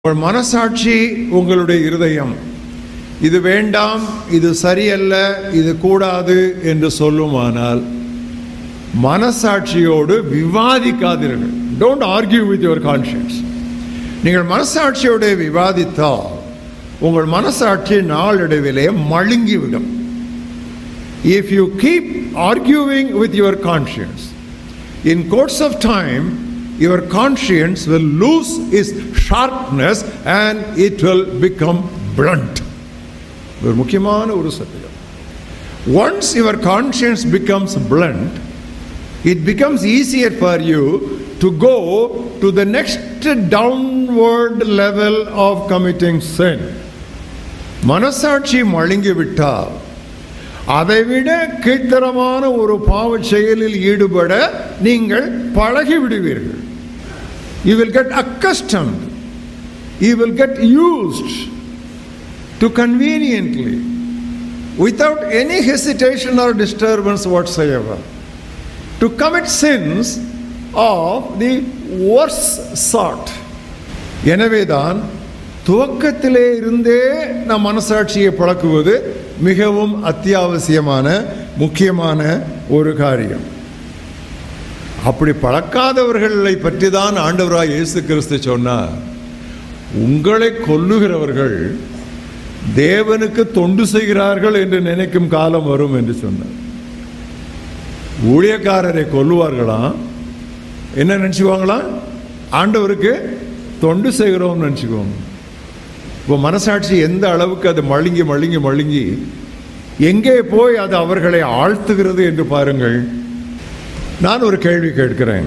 உங்கள் மனசாட்சி உங்களுடைய இருதயம் இது வேண்டாம் இது சரியல்ல இது கூடாது என்று சொல்லுமானால் மனசாட்சியோடு விவாதிக்காதீர்கள் don't argue with your conscience நீங்கள் மனசாட்சியோடு விவாதித்தால் உங்கள் மனசாட்சி நாளடைவிலே மழுங்கிவிடும் if you keep arguing with your conscience in course of time your conscience will lose its sharpness and it will become blunt ஒரு முக்கியமான ஒரு சத்தியம் once your conscience becomes blunt it becomes easier for you to go to the next downward level of committing sin மனசாட்சி மழுங்கிவிட்டால் அதைவிட கீழ்த்தரமான ஒரு பாவ செயலில் ஈடுபட நீங்கள் பழகி விடுவீர்கள் you will get accustomed you will get used to conveniently without any hesitation or disturbance whatsoever to commit sins of the worst sort எனவேதான் துவக்கத்திலே இருந்தே நம் மனசாட்சியை பழக்குவது மிகவும் அத்தியாவசியமான முக்கியமான ஒரு காரியம் அப்படி பழக்காதவர்களை பற்றி தான் ஆண்டவராய் இயேசு கிறிஸ்து சொன்னார் உங்களை கொல்லுகிறவர்கள் தேவனுக்கு தொண்டு செய்கிறார்கள் என்று நினைக்கும் காலம் வரும் என்று சொன்னார் ஊழியக்காரரை கொல்லுவார்களாம் என்ன நினச்சிக்குவாங்களாம் ஆண்டவருக்கு தொண்டு செய்கிறோம்னு நினச்சிக்குவாங்க இப்போ மனசாட்சி எந்த அளவுக்கு அது மழுங்கி மழுங்கி மழுங்கி எங்கே போய் அது அவர்களை ஆழ்த்துகிறது என்று பாருங்கள் நான் ஒரு கேள்வி கேட்கிறேன்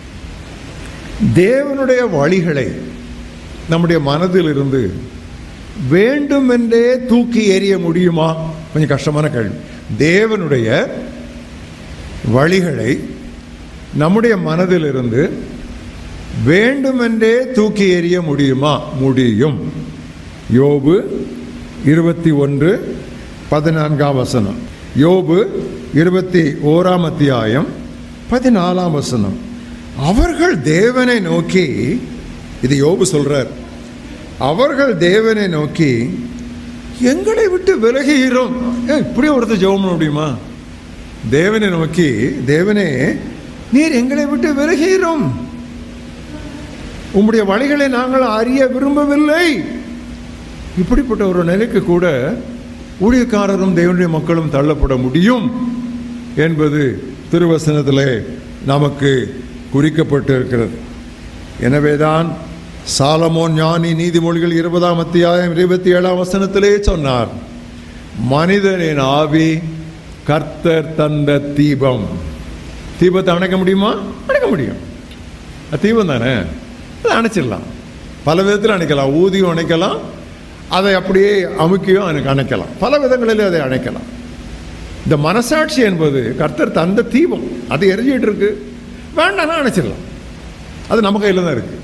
தேவனுடைய வழிகளை நம்முடைய மனதில் இருந்து வேண்டுமென்றே தூக்கி எறிய முடியுமா கொஞ்சம் கஷ்டமான கேள்வி தேவனுடைய வழிகளை நம்முடைய மனதில் இருந்து வேண்டுமென்றே தூக்கி எறிய முடியுமா முடியும் யோபு இருபத்தி ஒன்று பதினான்காம் வசனம் யோபு இருபத்தி ஓராம் அத்தியாயம் பதினாலாம் வசனம் அவர்கள் தேவனை நோக்கி இது யோபு சொல்றார் அவர்கள் தேவனை நோக்கி எங்களை விட்டு விலகிறோம் ஏன் இப்படி ஒருத்தர் ஜெபம் பண்ண முடியுமா தேவனை நோக்கி தேவனே நீர் எங்களை விட்டு விலகிறோம் உம்முடைய வழிகளை நாங்கள் அறிய விரும்பவில்லை இப்படிப்பட்ட ஒரு நிலைக்கு கூட ஊழியக்காரரும் தேவனுடைய மக்களும் தள்ளப்பட முடியும் என்பது திருவசனத்திலே நமக்கு குறிக்கப்பட்டு இருக்கிறது எனவேதான் சாலமோன் ஞானி நீதிமொழிகள் இருபதாம் அத்தியாயம் இருபத்தி ஏழாம் வசனத்திலே சொன்னார் மனிதனின் ஆவி கர்த்தர் தந்த தீபம் தீபத்தை அணைக்க முடியுமா அணைக்க முடியும் அது தீபம் தானே அதை அணைச்சிடலாம் பல விதத்தில் அணைக்கலாம் ஊதியம் அணைக்கலாம் அதை அப்படியே அமுக்கியும் எனக்கு அணைக்கலாம் பல விதங்களிலே அதை அணைக்கலாம் இந்த மனசாட்சி என்பது கர்த்தர் தந்த தீபம் அது எரிஞ்சிட்டு இருக்கு வேண்டாம்னா அணைச்சிடலாம் அது நம்ம கையில் தான் இருக்கு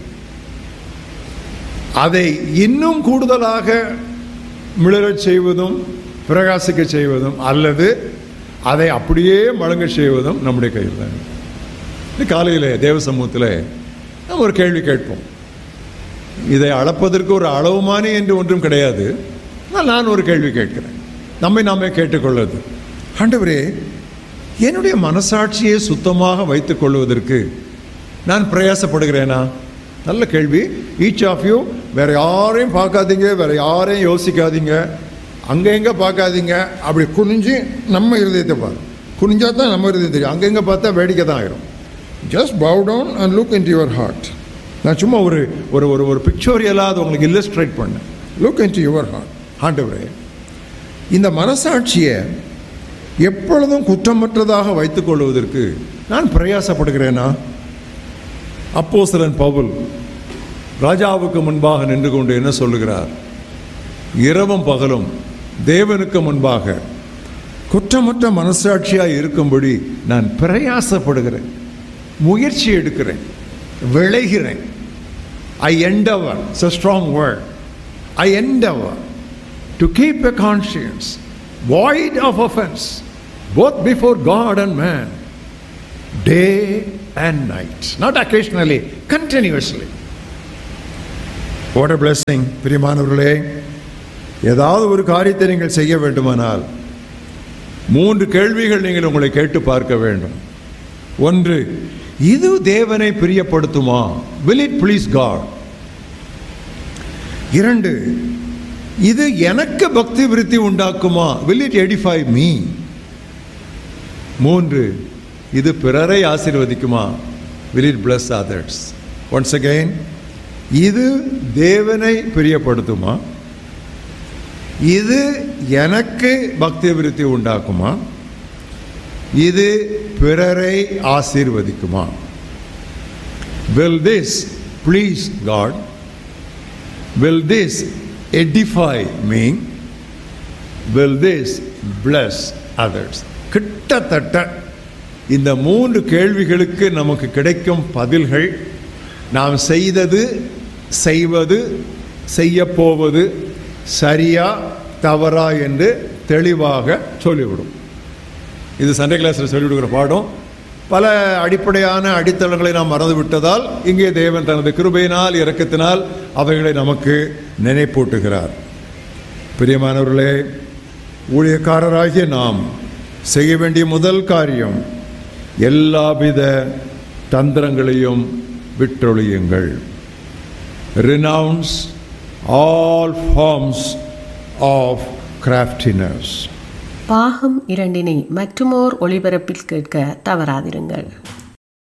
அதை இன்னும் கூடுதலாக மிளரச் செய்வதும் பிரகாசிக்க செய்வதும் அல்லது அதை அப்படியே மழங்க செய்வதும் நம்முடைய கையில் தான் இருக்கு. இந்த காலையில் தேவ சமூகத்தில் நம்ம ஒரு கேள்வி கேட்போம் இதை அளப்பதற்கு ஒரு அளவுமானி என்று ஒன்றும் கிடையாது ஆனால் நான் ஒரு கேள்வி கேட்கிறேன் நம்மை நாமே கேட்டுக்கொள்வது ஆண்டவரே என்னுடைய மனசாட்சியை சுத்தமாக வைத்துக் கொள்வதற்கு நான் பிரயாசப்படுகிறேனா நல்ல கேள்வி ஈச் ஆஃப் யூ வேற யாரையும் பார்க்காதீங்க வேற யாரையும் யோசிக்காதீங்க அங்கே எங்கே பார்க்காதீங்க அப்படி குனிஞ்சு நம்ம இருதயத்தை பாரு குனிஞ்சா தான் நம்ம இருதயம் தெரியும் அங்கங்கே பார்த்தா வேடிக்கை தான் ஆயிரும் just bow down and look in your heart நான் சும்மா ஒரு ஒரு ஒரு ஒரு பிக்சோரியலாக அதை உங்களுக்கு இல்லஸ்ட்ரேட் பண்ணேன் லுக் இன் யுவர் ஹார்ட் ஆண்டவரே இந்த மனசாட்சியை எப்பொழுதும் குற்றமற்றதாக வைத்துக் கொள்வதற்கு நான் பிரயாசப்படுகிறேனா அப்போஸ்தலன் பவுல் ராஜாவுக்கு முன்பாக நின்று கொண்டு என்ன சொல்லுகிறார் இரவும் பகலும் தேவனுக்கு முன்பாக குற்றமற்ற மனசாட்சியாக இருக்கும்படி நான் பிரயாசப்படுகிறேன் முயற்சி எடுக்கிறேன் விளைகிறேன் I endeavour it's a strong word I endeavor to keep a conscience void of offense both before God and man day and night not occasionally continuously What a blessing பிரியமானவர்களே ஏதாவது ஒரு காரியத்தை நீங்கள் செய்ய வேண்டுமானால் மூன்று கேள்விகள் நீங்கள் உங்களை கேட்டு பார்க்க வேண்டும் ஒன்று இது தேவனை பிரியப்படுத்துமா will it please God இரண்டு இது எனக்கு பக்தி விருத்தி உண்டாக்குமா will it edify me மூன்று இது பிறரை ஆசீர்வதிக்குமா will it bless others once again இது தேவனை பிரியப்படுத்துமா இது எனக்கு பக்தி விருத்தி உண்டாக்குமா இது பிறரை ஆசீர்வதிக்குமா will this please God will this edify me will this bless others கிட்டத்தட்ட இந்த மூன்று கேள்விகளுக்கு நமக்கு கிடைக்கும் பதில்கள் நாம் செய்தது செய்வது செய்யப்போவது சரியா தவறா என்று தெளிவாக சொல்லிவிடும் இது சண்டே கிளாஸில் சொல்லிக் கொடுக்குற பாடம் பல அடிப்படையான அடித்தளங்களை நாம் மறந்து விட்டதால் இங்கே தேவன் தனது கிருபையினால் இரக்கத்தினால் அவைகளை நமக்கு நினைப்பூட்டுகிறார் பிரியமானவர்களே ஊழியக்காரராகிய நாம் செய்ய வேண்டிய முதல் காரியம் எல்லாவித தந்திரங்களையும் விட்டொழியுங்கள் renounce all forms of craftiness பாகம் இரண்டினை மற்றுமோர் ஒளிபரப்பில் கேட்க தவறாதிருங்கள்